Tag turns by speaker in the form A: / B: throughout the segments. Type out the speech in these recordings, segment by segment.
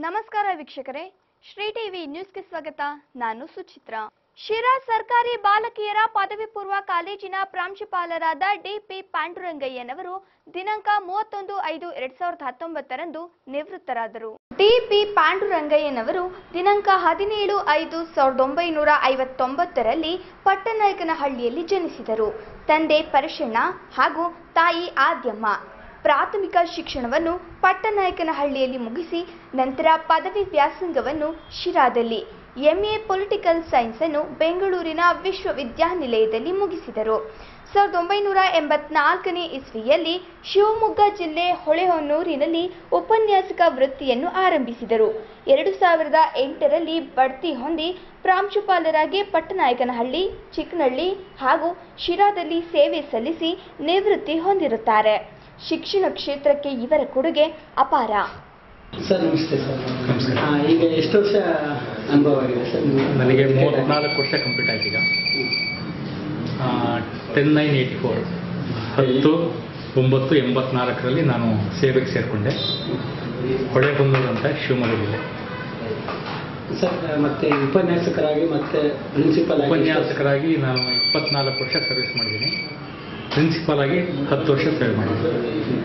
A: ನಮಸ್ಕಾರ ವೀಕ್ಷಕರೇ ಶ್ರೀ ಟಿವಿ ನ್ಯೂಸ್ಗೆ ಸ್ವಾಗತ ನಾನು ಸುಚಿತ್ರ ಶಿರಾ ಸರ್ಕಾರಿ ಬಾಲಕಿಯರ ಪದವಿ ಪೂರ್ವ ಕಾಲೇಜಿನ ಪ್ರಾಂಶುಪಾಲರಾದ ಡಿಪಿ ಪಾಂಡುರಂಗಯ್ಯನವರು ದಿನಾಂಕ ಮೂವತ್ತೊಂದು ಐದು ಎರಡ್ ಸಾವಿರದ ಹತ್ತೊಂಬತ್ತರಂದು ನಿವೃತ್ತರಾದರು ಡಿಪಿ ಪಾಂಡುರಂಗಯ್ಯನವರು ದಿನಾಂಕ ಹದಿನೇಳು ಐದು ಸಾವಿರದ ಒಂಬೈನೂರ ಐವತ್ತೊಂಬತ್ತರಲ್ಲಿ ಪಟ್ಟನಾಯಕನಹಳ್ಳಿಯಲ್ಲಿ ಜನಿಸಿದರು ತಂದೆ ಪರಶಣ್ಣ ಹಾಗೂ ತಾಯಿ ಆದ್ಯಮ್ಮ ಪ್ರಾಥಮಿಕ ಶಿಕ್ಷಣವನ್ನು ಪಟ್ಟನಾಯಕನಹಳ್ಳಿಯಲ್ಲಿ ಮುಗಿಸಿ ನಂತರ ಪದವಿ ವ್ಯಾಸಂಗವನ್ನು ಶಿರಾದಲ್ಲಿ ಎಂಎ ಪೊಲಿಟಿಕಲ್ ಸೈನ್ಸ್ ಅನ್ನು ಬೆಂಗಳೂರಿನ ವಿಶ್ವವಿದ್ಯಾನಿಲಯದಲ್ಲಿ ಮುಗಿಸಿದರು ಸಾವಿರದ ಒಂಬೈನೂರ ಎಂಬತ್ನಾಲ್ಕನೇ ಇಸ್ವಿಯಲ್ಲಿ ಶಿವಮೊಗ್ಗ ಜಿಲ್ಲೆ ಹೊಳೆಹೊನ್ನೂರಿನಲ್ಲಿ ಉಪನ್ಯಾಸಕ ವೃತ್ತಿಯನ್ನು ಆರಂಭಿಸಿದರು ಎರಡು ಸಾವಿರದ ಎಂಟರಲ್ಲಿ ಬಡ್ತಿ ಹೊಂದಿ ಪ್ರಾಂಶುಪಾಲರಾಗಿ ಪಟ್ಟನಾಯಕನಹಳ್ಳಿ ಚಿಕ್ಕನಹಳ್ಳಿ ಹಾಗೂ ಶಿರಾದಲ್ಲಿ ಸೇವೆ ಸಲ್ಲಿಸಿ ನಿವೃತ್ತಿ ಹೊಂದಿರುತ್ತಾರೆ ಶಿಕ್ಷಣ ಕ್ಷೇತ್ರಕ್ಕೆ ಇವರ ಕೊಡುಗೆ ಅಪಾರ
B: ಸರ್ ನಮಸ್ತೆ ಸರ್
C: ನಮಸ್ಕಾರ.
B: ಆ, ಈಗ ಎಷ್ಟು ವರ್ಷ ಅನುಭವ ಆಗಿದೆ ಸರ್ ನಿಮ್ಗೆ?
C: ನನಗೆ ಮೂವತ್ತ್ನಾಲ್ಕು ವರ್ಷ ಕಂಪ್ಲೀಟ್ ಆಯ್ತು ಈಗ ಟೆನ್ ನೈನ್ ಏಯ್ಟಿ ಫೋರ್ ಹತ್ತು ಒಂಬತ್ತು ಎಂಬತ್ನಾಲ್ಕರಲ್ಲಿ ನಾನು ಸೇವೆಗೆ ಸೇರಿಕೊಂಡೆ ಹೊಳೆಹೊನ್ನೂರು ಅಂತ ಶಿವಮೊಗ್ಗ ಜಿಲ್ಲೆ
B: ಸರ್ ಮತ್ತೆ ಉಪನ್ಯಾಸಕರಾಗಿ ಮತ್ತೆ ಪ್ರಿನ್ಸಿಪಲ್ ಆಗಿ
C: ಉಪನ್ಯಾಸಕರಾಗಿ ನಾನು ಇಪ್ಪತ್ನಾಲ್ಕು ವರ್ಷ ಸರ್ವಿಸ್ ಮಾಡಿದ್ದೀನಿ ಪ್ರಿನ್ಸಿಪಾಲ್ ಆಗಿ ಹತ್ತು ವರ್ಷ ಸೇವೆ ಮಾಡಿದ್ದೀನಿ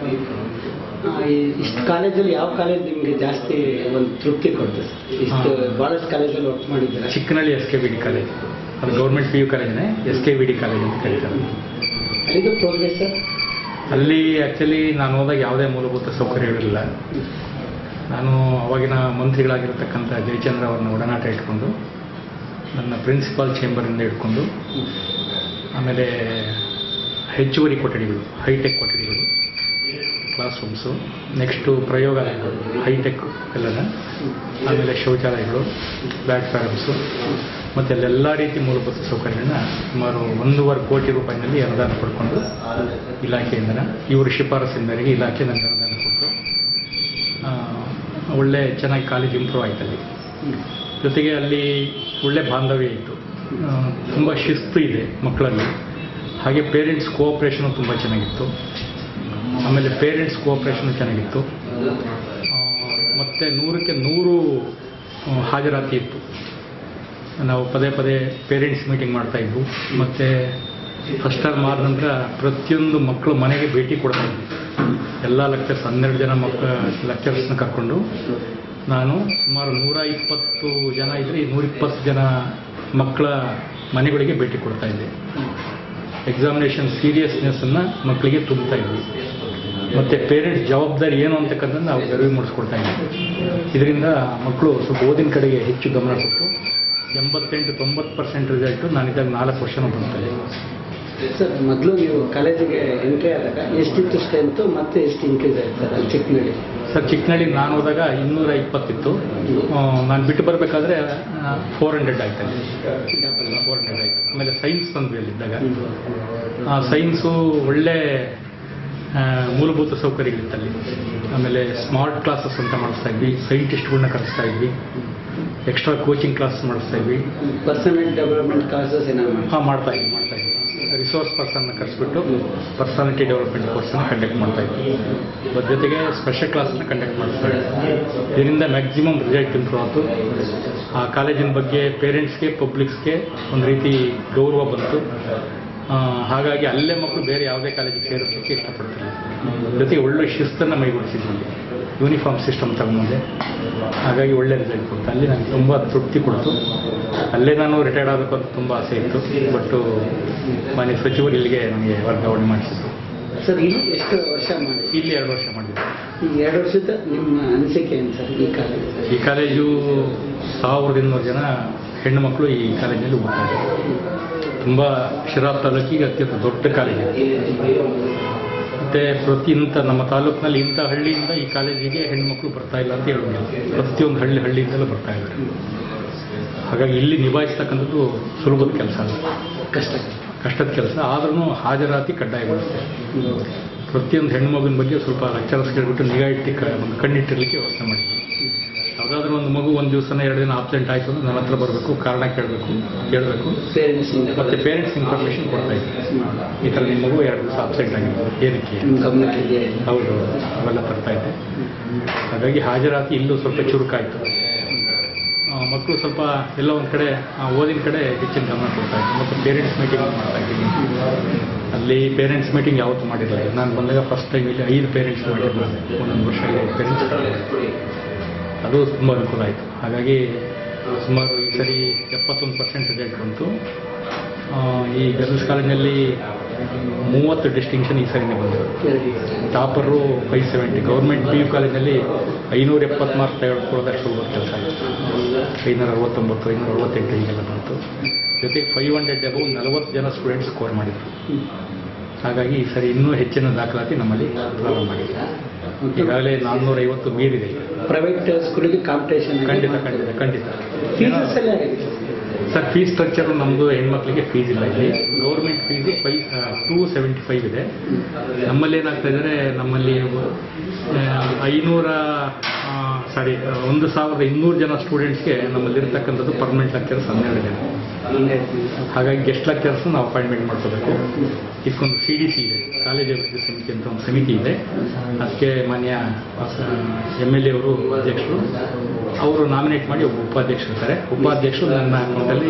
B: ಆ, ಈ- ಇಷ್ಟು ಕಾಲೇಜಲ್ಲಿ ಯಾವ ಕಾಲೇಜ್ ನಿಮಗೆ ಜಾಸ್ತಿ ಒಂದು ತೃಪ್ತಿ ಕೊಡ್ತು ಸರ್ ಇಷ್ಟು
C: ಹಾ.
B: ಭಾಳಷ್ಟು ಕಾಲೇಜಲ್ಲಿ ವರ್ಕ್ ಮಾಡಿದ್ದೀರಾ
C: Chikkanahalli S K V D college ಅದು ಗೌರ್ಮೆಂಟ್ ಪಿ ಯು ಕಾಲೇಜೇ S K V D college ಅಂತ ಕರೀತಾರೆ
B: ಅಲ್ಲಿದು ಪ್ರೋಗ್ರೆಸ್ ಸರ್
C: ಅಲ್ಲಿ ಆ್ಯಕ್ಚುಲಿ ನಾನು ಹೋದಾಗ ಯಾವುದೇ ಮೂಲಭೂತ ಸೌಕರ್ಯಗಳಿಲ್ಲ ನಾನು ಅವಾಗಿನ ಮಂತ್ರಿಗಳಾಗಿರ್ತಕ್ಕಂಥ ಜಯಚಂದ್ರ ಅವ್ರನ್ನ ಒಡನಾಟ ಇಟ್ಕೊಂಡು ನನ್ನ ಪ್ರಿನ್ಸಿಪಾಲ್ ಚೇಂಬರಿಂದ ಹಿಡ್ಕೊಂಡು ಆಮೇಲೆ ಹೆಚ್ಚುವರಿ ಕೊಠಡಿಗಳು ಹೈಟೆಕ್ ಕೊಠಡಿಗಳು ಕ್ಲಾಸ್ ರೂಮ್ಸು ನೆಕ್ಸ್ಟು ಪ್ರಯೋಗಾಲಯಗಳು ಹೈಟೆಕ್ ಎಲ್ಲನ ಆಮೇಲೆ ಶೌಚಾಲಯಗಳು ಪ್ಲಾಟ್ಫಾರ್ಮ್ಸು ಮತ್ತು ಅಲ್ಲೆಲ್ಲ ರೀತಿ ಮೂಲಭೂತ ಸೌಕರ್ಯಗಳನ್ನ ಸುಮಾರು ಒಂದೂವರೆ ಕೋಟಿ ರೂಪಾಯಿನಲ್ಲಿ ಅನುದಾನ ಪಡ್ಕೊಂಡು ಇಲಾಖೆಯಿಂದ ಇವರು ಶಿಫಾರಸಿನ ಮೇರೆಗೆ ಇಲಾಖೆ ನನಗೆ ಅನುದಾನ ಕೊಟ್ಟು ಆ, ಒಳ್ಳೆ ಚೆನ್ನಾಗಿ ಕಾಲೇಜ್ ಇಂಪ್ರೂವ್ ಆಯ್ತು ಅಲ್ಲಿ ಜೊತೆಗೆ ಅಲ್ಲಿ ಒಳ್ಳೆ ಬಾಂಧವ್ಯ ಇತ್ತು ತುಂಬ ಶಿಸ್ತು ಇದೆ ಮಕ್ಕಳಲ್ಲಿ ಹಾಗೆ ಪೇರೆಂಟ್ಸ್ ಕೋಆಪ್ರೇಷನು ತುಂಬ ಚೆನ್ನಾಗಿತ್ತು ಆಮೇಲೆ ಪೇರೆಂಟ್ಸ್ ಕೋಆಪ್ರೇಷನ್ ಚೆನ್ನಾಗಿತ್ತು ಆ, ಮತ್ತೆ ನೂರಕ್ಕೆ ನೂರು ಆ, ಹಾಜರಾತಿ ಇತ್ತು ನಾವು ಪದೇ ಪದೇ ಪೇರೆಂಟ್ಸ್ ಮೀಟಿಂಗ್ ಮಾಡ್ತಾ ಇದ್ವು ಮತ್ತು ಫಸ್ಟ್ ಟರ್ಮ್ ಆದ ನಂತರ ಪ್ರತಿಯೊಂದು ಮಕ್ಕಳು ಮನೆಗೆ ಭೇಟಿ ಕೊಡ್ತಾ ಇದ್ವಿ ಎಲ್ಲ ಲೆಕ್ಚರ್ಸ್ ಹನ್ನೆರಡು ಜನ ಮಕ್ಕ ಲೆಕ್ಚರ್ಸ್ನ ಕರ್ಕೊಂಡು ನಾನು ಸುಮಾರು ನೂರ ಇಪ್ಪತ್ತು ಜನ ಇದ್ದರೆ ಈ ನೂರಿಪ್ಪತ್ತು ಜನ ಮಕ್ಕಳ ಮನೆಗಳಿಗೆ ಭೇಟಿ ಕೊಡ್ತಾ ಇದ್ದೆ ಎಕ್ಸಾಮಿನೇಷನ್ ಸೀರಿಯಸ್ನೆಸ್ಸನ್ನು ಮಕ್ಕಳಿಗೆ ತುಂಬ್ತಾ ಇದ್ವಿ ಮತ್ತು ಪೇರೆಂಟ್ಸ್ ಜವಾಬ್ದಾರಿ ಏನು ಅಂತಕ್ಕಂಥದ್ದು ನಾವು ಅರಿವು ಮೂಡಿಸ್ಕೊಡ್ತಾ ಇದ್ವಿ ಇದರಿಂದ ಮಕ್ಕಳು ಸ್ವಲ್ಪ ಓದಿನ ಕಡೆಗೆ ಹೆಚ್ಚು ಗಮನ ಕೊಟ್ಟು ಎಂಬತ್ತೆಂಟು ತೊಂಬತ್ತು ಪರ್ಸೆಂಟ್ ರಿಸಲ್ಟು ನಾನಿದ್ದಾಗ ನಾಲ್ಕು ವರ್ಷನೂ ಬಂತದೆ
B: ಸರ್ ಮೊದಲು ನೀವು ಕಾಲೇಜಿಗೆ ಎಂಟ್ರಿ ಆದಾಗ ಎಷ್ಟಿತ್ತು ಸ್ಟ್ರೆಂತು ಮತ್ತೆ ಎಷ್ಟು ಇನ್ಕ್ರೀಸ್ ಆಯ್ತು ಸರ್ ಅಲ್ಲಿ ಚಿಕ್ಕನಳ್ಳಿ
C: ಸರ್ ಚಿಕ್ಕನಳ್ಳಿ ನಾನು ಹೋದಾಗ ಇನ್ನೂರ ಇಪ್ಪತ್ತಿತ್ತು ನಾನು ಬಿಟ್ಟು ಬರಬೇಕಾದ್ರೆ ಫೋರ್ ಹಂಡ್ರೆಡ್ ಆಯ್ತು ಫೋರ್ ಹಂಡ್ರೆಡ್ ಆಯ್ತು ಆಮೇಲೆ ಸೈನ್ಸ್ ತಂದ್ವಿ ಅಲ್ಲಿದ್ದಾಗ ಸೈನ್ಸು ಒಳ್ಳೆ ಆ, ಮೂಲಭೂತ ಸೌಕರ್ಯಗಳಿತ್ತಲ್ಲಿ ಆಮೇಲೆ ಸ್ಮಾರ್ಟ್ ಕ್ಲಾಸಸ್ ಅಂತ ಮಾಡಿಸ್ತಾ ಇದ್ವಿ ಸೈಂಟಿಸ್ಟ್ಗಳನ್ನ ಕರೆಸ್ತಾ ಇದ್ವಿ ಎಕ್ಸ್ಟ್ರಾ ಕೋಚಿಂಗ್ ಕ್ಲಾಸ್ ಮಾಡಿಸ್ತಾ ಇದ್ವಿ
B: ಪರ್ಸನಲ್ ಡೆವಲಪ್ಮೆಂಟ್ ಕ್ಲಾಸಸ್ ಏನಾದ್ರು ಮಾಡಿ
C: ಹಾಂ ಮಾಡ್ತಾ ಇದ್ವಿ ಮಾಡ್ತಾ ಇದ್ವಿ ರಿಸೋರ್ಸ್ ಪರ್ಸನ್ನ ಕರೆಸ್ಬಿಟ್ಟು ಪರ್ಸನಾಲಿಟಿ ಡೆವಲಪ್ಮೆಂಟ್ ಕೋರ್ಸನ್ನು ಕಂಡಕ್ಟ್ ಮಾಡ್ತಾ ಇದ್ವಿ ಅದ್ರ ಜೊತೆಗೆ ಸ್ಪೆಷಲ್ ಕ್ಲಾಸನ್ನ ಕಂಡಕ್ಟ್ ಮಾಡ್ತಾ ಇದ್ವಿ ಇದರಿಂದ ಮ್ಯಾಕ್ಸಿಮಮ್ ರಿಸಲ್ಟ್ ಇಂಪ್ರೂವ್ ಆಯಿತು ಆ ಕಾಲೇಜಿನ ಬಗ್ಗೆ ಪೇರೆಂಟ್ಸ್ಗೆ ಪಬ್ಲಿಕ್ಸ್ಗೆ ಒಂದು ರೀತಿ ಗೌರವ ಬಂತು ಆ, ಹಾಗಾಗಿ ಅಲ್ಲೇ ಮಕ್ಕಳು ಬೇರೆ ಯಾವುದೇ ಕಾಲೇಜಿಗೆ ಸೇರಿಸಲಿಕ್ಕೆ ಇಷ್ಟಪಡ್ತಿಲ್ಲ ಜೊತೆಗೆ ಒಳ್ಳೆ ಶಿಸ್ತನ್ನು ಮೈಗೂಡಿಸಿದ್ವಿ ಅಲ್ಲಿ ಯೂನಿಫಾರ್ಮ್ ಸಿಸ್ಟಮ್ ತಗೊಂಬಂದೆ ಹಾಗಾಗಿ ಒಳ್ಳೆ ರಿಸಲ್ಟ್ ಕೊಡ್ತು ಅಲ್ಲಿ ನನಗೆ ತುಂಬ ತೃಪ್ತಿ ಕೊಡ್ತು ಅಲ್ಲೇ ನಾನು ರಿಟೈರ್ಡ್ ಆಗಬೇಕು ಅಂತ ತುಂಬ ಆಸೆ ಇತ್ತು ಬಟ್ಟು ಮಾನ್ಯ ಸಚಿವರು ಇಲ್ಲಿಗೆ ನನಗೆ ವರ್ಗಾವಣೆ ಮಾಡಿಸಿದ್ರು
B: ಸರ್ ಇಲ್ಲಿ ಎಷ್ಟು ವರ್ಷ ಮಾಡಿ
C: ಇಲ್ಲಿ ಎರಡು ವರ್ಷ ಮಾಡಿದ್ದೆ
B: ಈ ಎರಡು ವರ್ಷದ ನಿಮ್ಮ ಅನಿಸಿಕೆ ಏನು ಸರ್ ಈ ಕಾಲೇಜ್
C: ಈ ಕಾಲೇಜು ಸಾವಿರದ ಇನ್ನೂರು ಜನ ಹೆಣ್ಣು ಮಕ್ಕಳು ಈ ಕಾಲೇಜಲ್ಲಿ ಓದ್ತಾ ಇದ್ದಾರೆ ತುಂಬ ಶಿರಾ ತಾಲೂಕಿಗೆ ಅತ್ಯಂತ ದೊಡ್ಡ ಕಾಲೇಜ್ ಮತ್ತು ಪ್ರತಿ ಇಂಥ ನಮ್ಮ ತಾಲೂಕಿನಲ್ಲಿ ಇಂಥ ಹಳ್ಳಿಯಿಂದ ಈ ಕಾಲೇಜಿಗೆ ಹೆಣ್ಮಕ್ಳು ಬರ್ತಾ ಇಲ್ಲ ಅಂತ ಹೇಳೋದಿಲ್ಲ ಪ್ರತಿಯೊಂದು ಹಳ್ಳಿ ಹಳ್ಳಿಯಿಂದಲೂ ಬರ್ತಾ ಇದ್ದಾರೆ ಹಾಗಾಗಿ ಇಲ್ಲಿ ನಿಭಾಯಿಸ್ತಕ್ಕಂಥದ್ದು ಸುಲಭದ ಕೆಲಸ ಅಲ್ಲ
B: ಕಷ್ಟ
C: ಕಷ್ಟದ ಕೆಲಸ ಆದ್ರೂ ಹಾಜರಾತಿ ಕಡ್ಡಾಯಗೊಳಿಸುತ್ತೆ ಪ್ರತಿಯೊಂದು ಹೆಣ್ಣು ಮಗುವಿನ ಬಗ್ಗೆ ಸ್ವಲ್ಪ ಲೆಕ್ಚರರ್ಸ್ ಕೇಳ್ಬಿಟ್ಟು ನಿಗಾ ಇಟ್ಟು ಕ- ಒಂದು ಕಣ್ಣಿಟ್ಟಿರಲಿಕ್ಕೆ ವ್ಯವಸ್ಥೆ ಮಾಡಿದ್ವಿ ಯಾವುದಾದ್ರೂ ಒಂದು ಮಗು ಒಂದು ದಿವಸನ ಎರಡು ದಿನ ಆಬ್ಸೆಂಟ್ ಆಯಿತು ಅಂದ್ರೆ ನನ್ನ ಹತ್ರ ಬರಬೇಕು ಕಾರಣ ಕೇಳಬೇಕು ಕೇಳಬೇಕು
B: ಪೇರೆಂಟ್ಸ್
C: ಮತ್ತೆ ಪೇರೆಂಟ್ಸ್ ಇನ್ಫಾರ್ಮೇಷನ್ ಕೊಡ್ತಾ ಇದ್ದಾರೆ ಈ ಥರ ನಿಮ್ಮ ಮಗು ಎರಡು ದಿವಸ ಆಬ್ಸೆಂಟ್ ಆಗಿದೆ ಏನಕ್ಕೆ
B: ನಿಮ್ಮ ಗಮನಕ್ಕೆ ಇದೆಯಾ
C: ಹೌದು ಅವೆಲ್ಲ ತರ್ತಾ ಇದ್ದೆ ಹಾಗಾಗಿ ಹಾಜರಾತಿ ಇಲ್ಲೂ ಸ್ವಲ್ಪ ಚುರುಕಾಯಿತು ಮಕ್ಕಳು ಸ್ವಲ್ಪ ಎಲ್ಲ ಒಂದು ಕಡೆ ಆ, ಓದಿನ ಕಡೆ ಹೆಚ್ಚಿನ ಗಮನ ಕೊಡ್ತಾ ಇದ್ರು ಮತ್ತು ಪೇರೆಂಟ್ಸ್ ಮೀಟಿಂಗ್ ಮಾಡ್ತಾ ಇದ್ದೀನಿ ಅಲ್ಲಿ ಪೇರೆಂಟ್ಸ್ ಮೀಟಿಂಗ್ ಯಾವತ್ತೂ ಮಾಡಿರಲಿಲ್ಲ ನಾನು ಬಂದಾಗ ಫಸ್ಟ್ ಟೈಮ್ ಇಲ್ಲಿ ಐದು ಪೇರೆಂಟ್ಸ್ ಮಾಡಿದ್ರು ಒಂದೊಂದು ವರ್ಷ ಐದು ಪೇರೆಂಟ್ಸ್ ಅದು ತುಂಬ ಅನುಕೂಲ ಆಯಿತು ಹಾಗಾಗಿ ಸುಮಾರು ಈ ಸರಿ ಎಪ್ಪತ್ತೊಂದು ಪರ್ಸೆಂಟ್ ರಿಸಲ್ಟ್ ಬಂತು ಆ, ಈ ಗರ್ಲ್ಸ್ ಕಾಲೇಜಿನಲ್ಲಿ ಮೂವತ್ತು ಡಿಸ್ಟಿಂಕ್ಷನ್ ಈ ಸರಿನೇ ಬಂದಿದೆ topper five seventy government P U ಕಾಲೇಜಲ್ಲಿ ಐನೂರ ಎಪ್ಪತ್ತು ಮಾರ್ಕ್ ತೆಗೆದುಕೊಳ್ಳೋದಷ್ಟು ಸುಲಭದ ಕೆಲಸ ಆಯಿತು ಐನೂರ ಅರವತ್ತೊಂಬತ್ತು ಐನೂರ ಅರವತ್ತೆಂಟು ಹೀಗೆಲ್ಲ ಬಂತು ಜೊತೆಗೆ ಫೈವ್ ಹಂಡ್ರೆಡ್ ಅಬೌವ್ ನಲವತ್ತು ಜನ ಸ್ಟೂಡೆಂಟ್ಸ್ ಸ್ಕೋರ್ ಮಾಡಿದರು ಹಾಗಾಗಿ ಈ ಸರಿ ಇನ್ನೂ ಹೆಚ್ಚಿನ ದಾಖಲಾತಿ ನಮ್ಮಲ್ಲಿ ಪ್ರಾರಂಭ ಆಗಿದೆ ಈಗಾಗಲೇ ನಾನ್ನೂರೈವತ್ತು ಮೀರಿದೆ
B: ಪ್ರೈವೇಟ್ ಸ್ಕೂಲಿಗೆ ಕಾಂಪಿಟೇಷನ್
C: ಖಂಡಿತ ಖಂಡಿತ ಖಂಡಿತ
B: ಫೀಸಸ್ ಎಲ್ಲ ಹೇಗಿದೆ
C: ಸರ್ ಫೀಸ್ ಸ್ಟ್ರಕ್ಚರ್ ನಮ್ಮದು ಹೆಣ್ಮಕ್ಳಿಗೆ ಫೀಸ್ ಇಲ್ಲ ಇಲ್ಲಿ government fees five two seventy five ಇದೆ ನಮ್ಮಲ್ಲಿ ಏನಾಗ್ತಾ ಇದ್ದಾರೆ ನಮ್ಮಲ್ಲಿ ಆ, ಐನೂರ ಸಾರಿ ಒಂದು ಸಾವಿರದ ಇನ್ನೂರು ಜನ ಸ್ಟೂಡೆಂಟ್ಸ್ಗೆ ನಮ್ಮಲ್ಲಿರ್ತಕ್ಕಂಥದ್ದು ಪರ್ಮನೆಂಟ್ ಲೆಕ್ಚರ್ಸ್ ಹನ್ನೆರಡು ಜನ ಹಾಗಾಗಿ ಗೆಸ್ಟ್ ಲೆಕ್ಚರ್ಸ್ ನಾವು ಅಪಾಯಿಂಟ್ಮೆಂಟ್ ಮಾಡ್ಕೋಬೇಕು ಇದಕ್ಕೊಂದು ಸಿ ಡಿ ಸಿ ಇದೆ ಕಾಲೇಜ್ ಅಭಿವೃದ್ಧಿ ಸಮಿತಿ ಅಂತ ಒಂದು ಸಮಿತಿ ಇದೆ ಅದಕ್ಕೆ ಮಾನ್ಯ ಎಮ್ ಎಲ್ ಎ ಅವರು ಅಧ್ಯಕ್ಷರು ಅವರು ನಾಮಿನೇಟ್ ಮಾಡಿ ಒಬ್ಬ ಉಪಾಧ್ಯಕ್ಷರು ಇರ್ತಾರೆ ಉಪಾಧ್ಯಕ್ಷರು ನನ್ನ ಅಕೌಂಟಲ್ಲಿ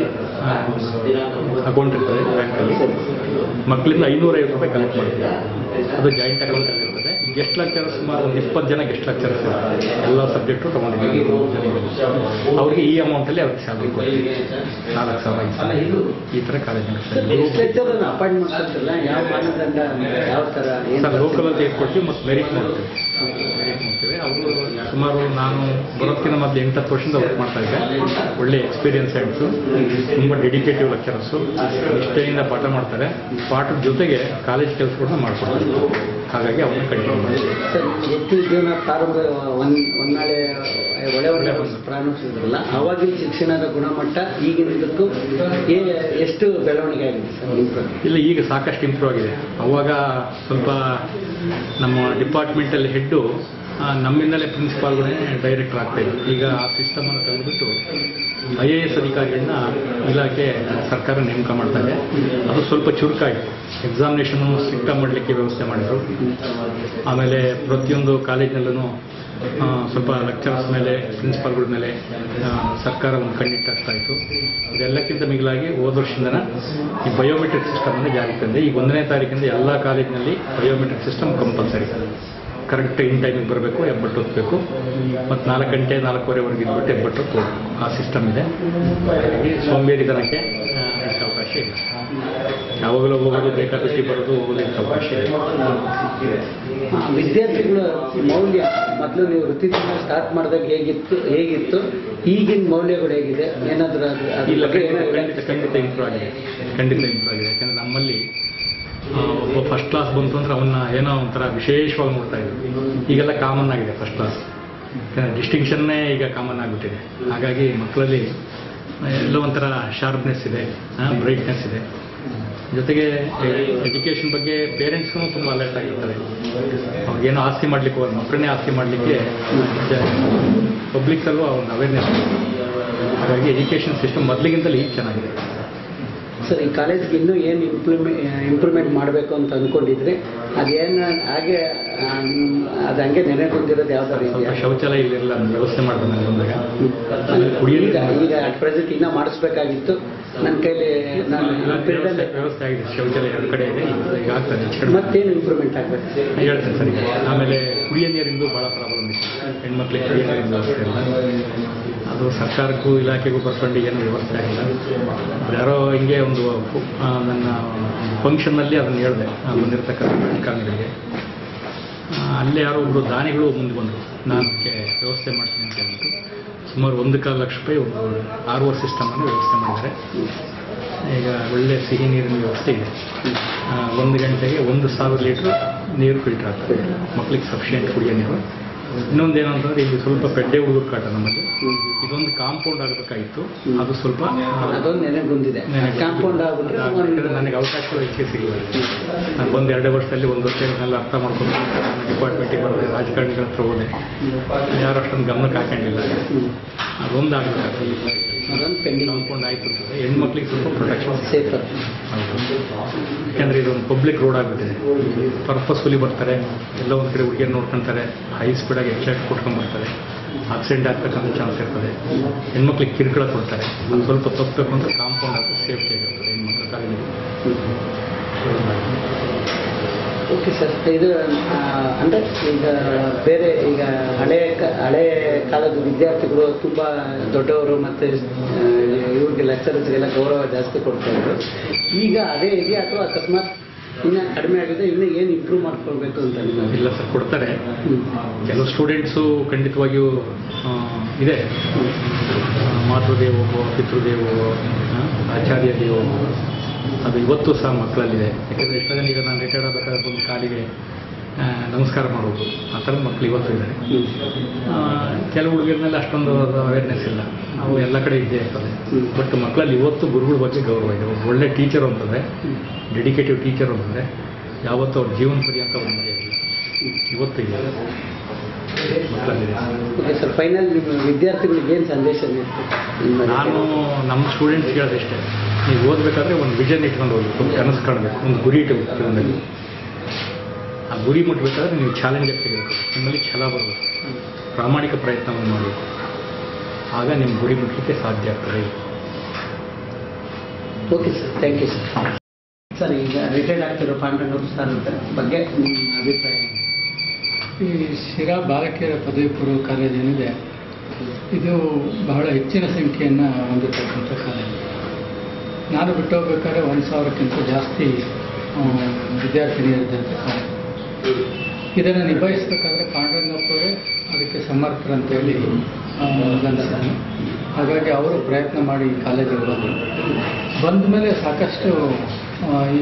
C: ಅಕೌಂಟ್ ಇರ್ತದೆ ಬ್ಯಾಂಕಲ್ಲಿ ಮಕ್ಕಳಿಂದ ಐನೂರೈವತ್ತು ರೂಪಾಯಿ ಕಲೆಕ್ಟ್ ಮಾಡ್ತೀವಿ ಅದು ಜಾಯಿಂಟ್ ಅಕೌಂಟಲ್ಲಿ ಇರ್ತದೆ ಗೆಸ್ಟ್ ಲೆಕ್ಚರ್ ಸುಮಾರು ಒಂದು ಇಪ್ಪತ್ತು ಜನ ಗೆಸ್ಟ್ ಲೆಕ್ಚರ್ಸ್ ಇರ್ತಾರೆ ಎಲ್ಲ ಸಬ್ಜೆಕ್ಟು ತೊಗೊಂಡಿದ್ದೀವಿ ಅವ್ರಿಗೆ ಈ ಅಮೌಂಟಲ್ಲಿ ಅವ್ರಿಗೆ ಸ್ಯಾಲ್ರಿ ಕೊಡ್ತೀವಿ ನಾಲ್ಕು ಸಾವಿರ ಐದು ಸಾವಿರ ಈ ಥರ ಕಾಲೇಜ್ ನಡೆಸ್ತಾರೆ
B: ಅಪಾಯಿಂಟ್ ಮಾಡ್ಕೊಳ್ತಿಲ್ಲ ಯಾವ ಮಾನದಂಡ ಯಾವ ಥರ ಏನು
C: ಸರ್ ಲೋಕಲಲ್ಲಿ ತೆಗೆದುಕೊಡ್ತೀವಿ ಮತ್ತು ಮೆರಿಟ್ ಮಾಡ್ತೀವಿ ಮೆರಿಟ್ ಮಾಡ್ತೀವಿ ಅವರು ಸುಮಾರು ನಾನು ಬರೋದಕ್ಕಿಂತ ಮೊದಲು ಎಂಟತ್ತು ವರ್ಷದಿಂದ ವರ್ಕ್ ಮಾಡ್ತಾ ಇದ್ದೆ ಒಳ್ಳೆ ಎಕ್ಸ್ಪೀರಿಯನ್ಸ್ ಆಯಿತು ತುಂಬ ಡೆಡಿಕೇಟಿವ್ ಲೆಕ್ಚರರ್ಸು ನಿಷ್ಠೆಯಿಂದ ಪಾಠ ಮಾಡ್ತಾರೆ ಪಾಠದ ಜೊತೆಗೆ ಕಾಲೇಜ್ ಕೆಲಸಗಳನ್ನ ಮಾಡ್ಕೊಡ್ತಾರೆ ಹಾಗಾಗಿ ಅವ್ರನ್ನ ಕಂಟಿನ್ಯೂ ಮಾಡ್ತೀವಿ
B: ಸರ್ ಹೆಚ್ಚು ಜೀವನ ಪ್ರಾರಂಭ ಒಂದ್ ಒಂದ್ನಾಳೆ ಒಳ್ಳೆ ಒಳ್ಳೆ ಪ್ರಾರಂಭಿಸಿದ್ರಲ್ಲ ಅವಾಗಿನ ಶಿಕ್ಷಣದ ಗುಣಮಟ್ಟ ಈಗಿನದಕ್ಕೂ ಏ- ಎಷ್ಟು ಬೆಳವಣಿಗೆ ಆಗಿದೆ ಸರ್ ನಿಮ್ಮ ಪ್ರಕಾರ?
C: ಇಲ್ಲ ಈಗ ಸಾಕಷ್ಟು ಇಂಪ್ರೂವ್ ಆಗಿದೆ ಅವಾಗ ಸ್ವಲ್ಪ ನಮ್ಮ ಡಿಪಾರ್ಟ್ಮೆಂಟಲ್ಲಿ ಹೆಡ್ಡು ನಮ್ಮಿಂದಲೇ ಪ್ರಿನ್ಸಿಪಾಲ್ಗಳೇ ಡೈರೆಕ್ಟರ್ ಆಗ್ತಾ ಇದ್ರು ಈಗ ಆ ಸಿಸ್ಟಮನ್ನು ತೆಗೆದುಬಿಟ್ಟು ಐ ಎ ಎಸ್ ಅಧಿಕಾರಿಗಳನ್ನ ಇಲಾಖೆ ಸರ್ಕಾರ ನೇಮಕ ಮಾಡ್ತಾ ಇದೆ ಅದು ಸ್ವಲ್ಪ ಚುರುಕಾಯಿತು ಎಕ್ಸಾಮಿನೇಷನು ಸ್ಟ್ರಿಕ್ಟಾಗಿ ಮಾಡಲಿಕ್ಕೆ ವ್ಯವಸ್ಥೆ ಮಾಡಿದರು ಆಮೇಲೆ ಪ್ರತಿಯೊಂದು ಕಾಲೇಜಿನಲ್ಲೂ ಸ್ವಲ್ಪ ಲೆಕ್ಚರರ್ಸ್ ಮೇಲೆ ಪ್ರಿನ್ಸಿಪಾಲ್ಗಳ ಮೇಲೆ ಆ, ಸರ್ಕಾರ ಒಂದು ಕಣ್ಣಿಟ್ಟು ಹಚ್ತಾ ಇತ್ತು ಇದೆಲ್ಲಕ್ಕಿಂತ ಮಿಗಿಲಾಗಿ ಹೋದ ವರ್ಷದಿಂದ ಈ ಬಯೋಮೆಟ್ರಿಕ್ ಸಿಸ್ಟಮನ್ನು ಜಾರಿಗೆ ತಂದೆ ಈಗ ಒಂದನೇ ತಾರೀಕಿಂದ ಎಲ್ಲ ಕಾಲೇಜಿನಲ್ಲಿ biometric system compulsory correct in ಟೈಮಿಗೆ ಬರಬೇಕು ಹೆಬ್ಬಟ್ಟು ಹೊತ್ತಬೇಕು ಮತ್ತು ನಾಲ್ಕು ಗಂಟೆ ನಾಲ್ಕೂವರೆವರೆಗೆ ಇದ್ಬಿಟ್ಟು ಹೆಬ್ಬಟ್ಟು ಹೊತ್ತು ಹೋಗ್ಬೇಕು ಆ ಸಿಸ್ಟಮ್ ಇದೆ ಹಾಗಾಗಿ ಸೋಂಬೇರಿತನಕ್ಕೆ ಆ, ಇದಕ್ಕೆ ಅವಕಾಶ ಇಲ್ಲ ಯಾವಾಗಲೂ ಹೋಗೋದು ಬೇಕಾಬಿಟ್ಟಿ ಬರೋದು ಹೋಗೋದು ಇದಕ್ಕೆ ಅವಕಾಶ ಇಲ್ಲ
B: ಆ, ವಿದ್ಯಾರ್ಥಿಗಳ ಮೌಲ್ಯ ಮೊದಲು ನೀವು ವೃತ್ತಿದಿಂದ ಸ್ಟಾರ್ಟ್ ಮಾಡಿದಾಗ ಹೇಗಿತ್ತು ಹೇಗಿತ್ತು ಈಗಿನ ಮೌಲ್ಯಗಳು ಹೇಗಿದೆ ಏನಾದರೂ ಅದು ಅದ್ರ
C: ಇಲ್ಲ
B: ಬಗ್ಗೆ
C: ಖಂಡಿತ
B: ಏನಾದ್ರು
C: ಖಂಡಿತ ಖಂಡಿತ ಇಂಪ್ರೂವ್ ಆಗಿದೆ ಖಂಡಿತ ಇಂಪ್ರೂವ್ ಆಗಿದೆ ಯಾಕಂದ್ರೆ ನಮ್ಮಲ್ಲಿ ಆ, ಒಬ್ಬ ಫಸ್ಟ್ ಕ್ಲಾಸ್ ಬಂತು ಅಂದ್ರೆ ಅವನ್ನ ಏನೋ ಒಂಥರ ವಿಶೇಷವಾಗಿ ನೋಡ್ತಾ ಇದ್ರು ಈಗೆಲ್ಲ ಕಾಮನ್ ಆಗಿದೆ ಫಸ್ಟ್ ಕ್ಲಾಸ್ ಡಿಸ್ಟಿಂಕ್ಷನ್ನೇ ಈಗ ಕಾಮನ್ ಆಗಿಬಿಟ್ಟಿದೆ ಹಾಗಾಗಿ ಮಕ್ಕಳಲ್ಲಿ ಎಲ್ಲೋ ಒಂಥರ ಶಾರ್ಪ್ನೆಸ್ ಇದೆ ಬ್ರೈಟ್ನೆಸ್ ಇದೆ ಜೊತೆಗೆ ಎಜುಕೇಷನ್ ಬಗ್ಗೆ ಪೇರೆಂಟ್ಸ್ಗೂ ತುಂಬ ಅಲರ್ಟ್ ಆಗಿರ್ತಾರೆ ಅವ್ರಿಗೇನೋ ಆಸ್ತಿ ಮಾಡ್ಲಿಕ್ಕೆ ಹೋಗೋದು ಮಕ್ಕಳನ್ನೇ ಆಸ್ತಿ ಮಾಡಲಿಕ್ಕೆ ಪಬ್ಲಿಕ್ಕಲ್ಲೂ ಒಂದು ಅವೇರ್ನೆಸ್ ಹಾಗಾಗಿ ಎಜುಕೇಷನ್ ಸಿಸ್ಟಮ್ ಮೊದಲಿಗಿಂತಲೂ ಈಗ ಚೆನ್ನಾಗಿದೆ
B: ಸರ್ ಈ ಕಾಲೇಜ್ಗೆ ಇನ್ನೂ ಏನು ಇಂಪ್ಲಿಮೆಂಟ್ ಇಂಪ್ರೂವ್ಮೆಂಟ್ ಮಾಡಬೇಕು ಅಂತ ಅಂದ್ಕೊಂಡಿದ್ರಿ ಅದೇನು ಹಾಗೆ ಆ, ಅದು ಹಂಗೆ ನೆನೆಗೊಂಡಿರೋದು ಯಾವ್ದಾರು
C: ಸ್ವಲ್ಪ
B: ಇದೆಯಾ
C: ಶೌಚಾಲಯ ಇಲ್ಲಿರಲ್ಲ ಅದನ್ನ ವ್ಯವಸ್ಥೆ ಮಾಡ್ದೆ ನಾನು ಬಂದಾಗ ಆಮೇಲೆ ಕುಡಿಯೋದು
B: ಈಗ ಈಗ ಅಟ್ ಪ್ರೆಸೆಂಟ್ ಇನ್ನೂ ಮಾಡಿಸ್ಬೇಕಾಗಿತ್ತು ನನ್ನ ಕೈಲಿ ನಾನು ಈ period ಅಲ್ಲಿ
C: ವ್ಯವಸ್ಥೆ ಆಗಿದೆ ಶೌಚಾಲಯ ಎರಡು ಕಡೆ ಇದೆ ಈಗ ಈಗ ಆಗ್ತದೆ ಹೆಚ್ಚು ಕಡಿಮೆ.
B: ಮತ್ತೇನು ಇಂಪ್ರೂವ್ಮೆಂಟ್ ಆಗಬೇಕು
C: ಹೇಳ್ತೇನೆ ಸರಿ ಆಮೇಲೆ ಕುಡಿಯೋ ನೀರಿಂದು ಭಾಳ ಪ್ರಾಬ್ಲಮ್ ಇತ್ತು ಹೆಣ್ಮಕ್ಳಿಗೆ ಕುಡಿಯೋ ನೀರಿನ ವ್ಯವಸ್ಥೆ ಇಲ್ಲ ಅದು ಸರ್ಕಾರಕ್ಕೂ ಇಲಾಖೆಗೂ ಬರ್ಕೊಂಡು ಏನೂ ವ್ಯವಸ್ಥೆ ಆಗಿಲ್ಲ ಯಾರೋ ಹಿಂಗೆ ಒಂದು ಆ, ನನ್ನ ಫಂಕ್ಷನ್ನಲ್ಲಿ ಅದನ್ನು ಹೇಳಿದೆ ಬಂದಿರತಕ್ಕಂಥ ಅಧಿಕಾರಿಗಳಿಗೆ ಆ, ಅಲ್ಲೇ ಯಾರೋ ಒಬ್ಬರು ದಾನಿಗಳು ಮುಂದೆ ಬಂದರು ನಾನು ಅದಕ್ಕೆ ವ್ಯವಸ್ಥೆ ಮಾಡ್ತೀನಿ ಅಂತ ಹೇಳ್ಬಿಟ್ಟು ಸುಮಾರು ಒಂದು ಕಾಲು ಲಕ್ಷ ರೂಪಾಯಿ ಒಂದು ಆರ್ ಓ ಸಿಸ್ಟಮನ್ನು ವ್ಯವಸ್ಥೆ ಮಾಡಿದ್ದಾರೆ ಈಗ ಒಳ್ಳೆ ಸಿಹಿ ನೀರಿನ ವ್ಯವಸ್ಥೆ ಇದೆ ಆ, ಒಂದು ಗಂಟೆಗೆ ಒಂದು ಸಾವಿರ ಲೀಟ್ರ್ ನೀರು ಫಿಲ್ಟರ್ ಆಗ್ತದೆ ಮಕ್ಕಳಿಗೆ ಸಫಿಷಿಯೆಂಟ್ ಕುಡಿಯೋ ನೀರು ಇನ್ನೊಂದು ಏನಂತಂದ್ರೆ ಇಲ್ಲಿ ಸ್ವಲ್ಪ ಪೆಡ್ಡೆ ಹುಡುಗರ ಕಾಟ ನಮ್ಮಲ್ಲಿ
B: ಹ್ಮ್.
C: ಇದೊಂದು ಕಾಂಪೌಂಡ್ ಆಗಬೇಕಾಗಿತ್ತು
B: ಹ್ಮ್.
C: ಅದು ಸ್ವಲ್ಪ
B: ಅದೊಂದು ನೆನೆಗೆ ಬಂದಿದೆ
C: ನೆನೆಗೆ
B: ಕಾಂಪೌಂಡ್ ಆಗ್ಬಿಟ್ರೆ ಒಂದು
C: ನನಗೆ ಅವಕಾಶಗಳು ಹೆಚ್ಚಿಗೆ ಸಿಗಲ್ಲ ನಾನು ಬಂದು ಎರಡೇ ವರ್ಷದಲ್ಲಿ ಒಂದು ವರ್ಷ ಇದನ್ನೆಲ್ಲ ಅರ್ಥ ಮಾಡ್ಕೊಂಡು ಡಿಪಾರ್ಟ್ಮೆಂಟಿಗೆ ಬರೋದೆ ರಾಜಕಾರಣಿಗಳ ಹತ್ರ ಹೋದೆ ಯಾರು ಅಷ್ಟೊಂದು ಗಮನಕ್ಕೆ ಹಾಕೊಂಡಿಲ್ಲ
B: ಹ್ಮ್.
C: ಅದೊಂದು ಆಗಬೇಕಾಗ್ತದೆ
B: ಅದೊಂದು ಪೆಂಡಿಂಗ್
C: ಕಾಂಪೌಂಡ್ ಆಯಿತು ಸರ್ ಹೆಣ್ಮಕ್ಳಿಗೆ ಸ್ವಲ್ಪ ಪ್ರೊಟೆಕ್ಷನ್
B: ಸೇಫರ್
C: ಯಾಕಂದ್ರೆ ಇದೊಂದು ಪಬ್ಲಿಕ್ ರೋಡ್ ಆಗ್ಬಿಟ್ಟಿದೆ ಪರ್ಪಸ್ಫುಲಿ ಬರ್ತಾರೆ ಎಲ್ಲ ಒಂದು ಕಡೆ ಹುಡುಗಿಯನ್ನು ನೋಡ್ಕೊಂತಾರೆ ಹೈ ಸ್ಪೀಡಾಗಿ ಎಕ್ಸೈಟ್ ಕೊಟ್ಕೊಂಡು ಬರ್ತಾರೆ ಆಕ್ಸಿಡೆಂಟ್ ಆಗ್ತಕ್ಕಂಥ ಚಾನ್ಸ್ ಇರ್ತದೆ ಹೆಣ್ಮಕ್ಳಿಗೆ ಕಿರುಕುಳ ಕೊಡ್ತಾರೆ ಅದು ಸ್ವಲ್ಪ ತಪ್ಪಬೇಕು ಅಂತ ಕಾಂಪೌಂಡ್ ಹಾಕಿ ಸೇಫ್ಟಿ ಆಗಿರ್ತದೆ ಹೆಣ್ಮಕ್ಳ ಕಾಲೇಜಿಗೆ
B: ಓಕೆ ಸರ್ ಇದು ಆ, ಅಂದ್ರೆ ಈಗ ಬೇರೆ ಈಗ ಹಳೆ ಕ- ಹಳೆ ಕಾಲದ ವಿದ್ಯಾರ್ಥಿಗಳು ತುಂಬ ದೊಡ್ಡವರು ಮತ್ತು ಇವ್ರಿಗೆ ಲೆಕ್ಚರರ್ಸ್ಗೆಲ್ಲ ಗೌರವ ಜಾಸ್ತಿ ಕೊಡ್ತಾ ಇದ್ರು ಈಗ ಅದೇ ಇದೆಯಾ ಅಥವಾ ಅಕಸ್ಮಾತ್ ಇನ್ನೂ ಕಡಿಮೆ ಆಗಿದೆ ಇನ್ನೂ ಏನು ಇಂಪ್ರೂವ್ ಮಾಡ್ಕೊಳ್ಬೇಕು ಅಂತ ನಿಮಗೆ
C: ಇಲ್ಲ ಸರ್ ಕೊಡ್ತಾರೆ
B: ಹ್ಮ್.
C: ಕೆಲವು ಸ್ಟೂಡೆಂಟ್ಸು ಖಂಡಿತವಾಗಿಯೂ ಆ, ಇದೆ ಆ, ಮಾತೃದೇವೋ ಪಿತೃದೇವೋ ಆ, ಆಚಾರ್ಯ ದೇವೋ ಅದು ಇವತ್ತು ಸಹ ಮಕ್ಕಳಲ್ಲಿದೆ ಯಾಕಂದರೆ ಎಷ್ಟೋ ಜನ ಈಗ ನಾನು ರಿಟೈರ್ಡ್ ಆಗಬೇಕಾದ್ರೆ ಒಂದು ಕಾಲಿಗೆ ಆ, ನಮಸ್ಕಾರ ಮಾಡೋದು ಆ ಥರದ ಮಕ್ಕಳು ಇವತ್ತು ಇದ್ದಾರೆ
B: ಹ್ಮ್.
C: ಆ, ಕೆಲವು ಹುಡುಗರನ್ನೆಲ್ಲ ಅಷ್ಟೊಂದು ಅವೇರ್ನೆಸ್ ಇಲ್ಲ ಅವು ಎಲ್ಲ ಕಡೆ ಇದ್ದೇ ಇರ್ತದೆ
B: ಹ್ಮ್.
C: ಬಟ್ ಮಕ್ಕಳಲ್ಲಿ ಇವತ್ತು ಗುರುಗಳ ಬಗ್ಗೆ ಗೌರವ ಇದೆ ಒಬ್ಬ ಒಳ್ಳೆ ಟೀಚರ್ ಅಂತಂದರೆ
B: ಹ್ಮ್.
C: ಡೆಡಿಕೇಟಿವ್ ಟೀಚರ್ ಅಂತಂದರೆ ಯಾವತ್ತೂ ಅವ್ರ ಜೀವನ ಪರ್ಯಂತ ಅವ್ರು ಮರೆಯೋದಿಲ್ಲ ಇವತ್ತು ಇದೆ ಮಕ್ಕಳಲ್ಲಿದೆ
B: ಓಕೆ ಸರ್ ಫೈನಲ್ ನಿಮ್ಮ ವಿದ್ಯಾರ್ಥಿಗಳಿಗೆ ಏನು ಸಂದೇಶ ನೀಡ್ತೀರಿ ನಿಮ್ಮ
C: ನಾನು ನಮ್ಮ ಸ್ಟೂಡೆಂಟ್ಸ್ ಹೇಳೋದಿಷ್ಟೇ ನೀವು ಓದಬೇಕಾದ್ರೆ ಒಂದು ವಿಷನ್ ಇಟ್ಕೊಂಡು ಹೋಗಿ ಒಂದು ಕನಸು ಕಾಣಬೇಕು ಒಂದು ಗುರಿ ಇಟ್ಟಬೇಕು ಜೀವನದಲ್ಲಿ ಆ ಗುರಿ ಮುಟ್ಟಬೇಕಾದ್ರೆ ನೀವು ಚಾಲೆಂಜ್ ತೆಗಿಬೇಕು ನಿಮ್ಮಲ್ಲಿ ಛಲ ಬರಬೇಕು ಪ್ರಾಮಾಣಿಕ ಪ್ರಯತ್ನವನ್ನು ಮಾಡಬೇಕು ಆಗ ನಿಮ್ಮ ಗುರಿ ಮುಟ್ಟಲಿಕ್ಕೆ ಸಾಧ್ಯ ಆಗ್ತದೆ
B: okay sir thank you sir sir ಈಗ ರಿಟೈರ್ಡ್ ಆಗ್ತಿರೋ ಪಾಂಡಂಗರು ಸರ್ ಬಗ್ಗೆ ನಿಮ್ಮ ಅಭಿಪ್ರಾಯ ಏನು?
D: ಈ ಶಿರಾ ಬಾಲಕಿಯರ ಪದವಿ ಪೂರ್ವ ಕಾಲೇಜ್ ಏನಿದೆ ಇದು ಬಹಳ ಹೆಚ್ಚಿನ ಸಂಖ್ಯೆಯನ್ನು ಹೊಂದಿರತಕ್ಕಂಥ ಕಾಲೇಜು ನಾನು ಬಿಟ್ಟು ಹೋಗ್ಬೇಕಾದ್ರೆ ಒಂದು ಸಾವಿರಕ್ಕಿಂತ ಜಾಸ್ತಿ ಆ, ವಿದ್ಯಾರ್ಥಿನಿಯರಿದ್ದಂಥ ಕಾಲೇಜು ಇದನ್ನು ನಿಭಾಯಿಸಬೇಕಾದ್ರೆ ಪಾಂಡುರಂಗಪ್ಪವರೇ ಅದಕ್ಕೆ ಸಮರ್ಥರಂತೇಳಿ ಗಮನಿಸಿದ್ರು ಹಾಗಾಗಿ ಅವರು ಪ್ರಯತ್ನ ಮಾಡಿ ಈ ಕಾಲೇಜಿಗೆ ಬಂದರು ಬಂದ ಮೇಲೆ ಸಾಕಷ್ಟು ಆ, ಈ